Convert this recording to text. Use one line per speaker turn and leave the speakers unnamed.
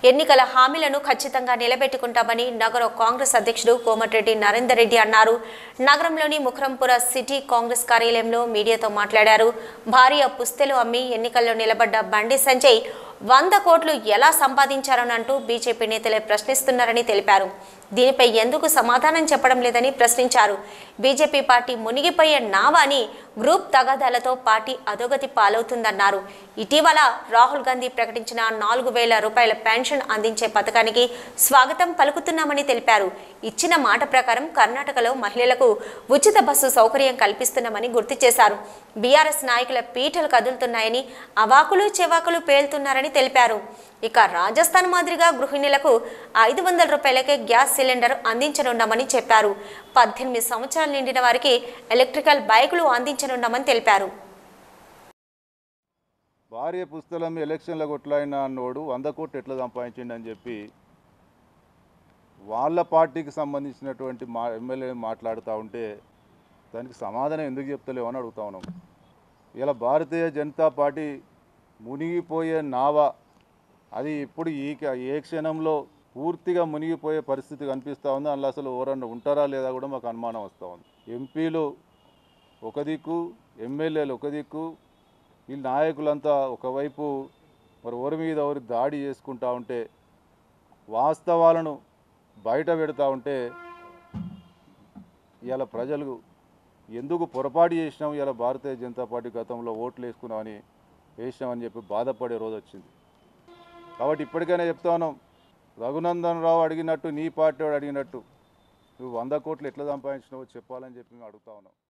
ఎన్నికల హామీలను ఖచ్చితంగా నిలబెట్టుకుంటామని నగర కాంగ్రెస్ అధ్యక్షుడు కోమటిరెడ్డి నరేందర్ రెడ్డి అన్నారు నగరంలోని ముఖరంపుర సిటీ కాంగ్రెస్ కార్యాలయంలో మీడియాతో మాట్లాడారు భార్య పుస్తెలు అమ్మి ఎన్నికల్లో నిలబడ్డ బండి సంజయ్ వంద కోట్లు ఎలా సంపాదించారనంటూ బీజేపీ నేతలే ప్రశ్నిస్తున్నారని తెలిపారు దీనిపై ఎందుకు సమాధానం చెప్పడం లేదని ప్రశ్నించారు బీజేపీ పార్టీ మునిగిపోయే నావా అని గ్రూప్ తగాదాలతో పార్టీ అధోగతి పాలవుతుందన్నారు ఇటీవల రాహుల్ గాంధీ ప్రకటించిన నాలుగు వేల రూపాయల పెన్షన్ అందించే పథకానికి స్వాగతం పలుకుతున్నామని తెలిపారు ఇచ్చిన మాట ప్రకారం కర్ణాటకలో మహిళలకు ఉచిత బస్సు సౌకర్యం కల్పిస్తున్నామని గుర్తు చేశారు బీఆర్ఎస్ నాయకుల పీఠలు కదులుతున్నాయని అవాకులు చెవాకులు పేలుతున్నారని తెలిపారు ఇక రాజస్థాన్ మాదిరిగా గృహిణులకు ఐదు వందల రూపాయలకే గ్యాస్ సిలిండర్ అందించనున్నామని చెప్పారు పద్దెనిమిది సంవత్సరాలు నిండిన వారికి ఎలక్ట్రికల్ బైకులు అందించనున్నామని తెలిపారు
భార్య పుస్తకం ఎలక్షన్లో కొట్లాడిన అన్నోడు వంద కోట్లు ఎట్లా సంపాదించిండు అని చెప్పి వాళ్ళ పార్టీకి సంబంధించినటువంటి మా ఎమ్మెల్యే మాట్లాడుతూ ఉంటే దానికి సమాధానం ఎందుకు చెప్తలేవు అని అడుగుతా ఉన్నాం ఇలా భారతీయ జనతా పార్టీ మునిగిపోయే నావ అది ఇప్పుడు ఈ క- ఏ క్షణంలో పూర్తిగా మునిగిపోయే పరిస్థితి కనిపిస్తూ ఉంది అందులో అసలు ఎవరన్నా ఉంటారా లేదా కూడా మాకు అనుమానం వస్తూ ఉంది ఎంపీలు ఒక దిక్కు ఎమ్మెల్యేలు ఒక దిక్కు వీళ్ళ నాయకులంతా ఒకవైపు మరి ఎవరి మీద ఎవరి దాడి చేసుకుంటా ఉంటే వాస్తవాలను బయట పెడతా ఉంటే ఇవాళ ప్రజలు ఎందుకు పొరపాటు చేసినాం ఇవాళ భారతీయ జనతా పార్టీ గతంలో ఓట్లు వేసుకున్నామని వేసినామని చెప్పి బాధపడే రోజు వచ్చింది కాబట్టి ఇప్పటికైనా చెప్తా ఉన్నాం రఘునందన్ రావు అడిగినట్టు నీ పార్టీ వాడు అడిగినట్టు నువ్వు వంద కోట్లు ఎట్లా సంపాదించినావో చెప్పాలని చెప్పి మేము అడుగుతా ఉన్నాం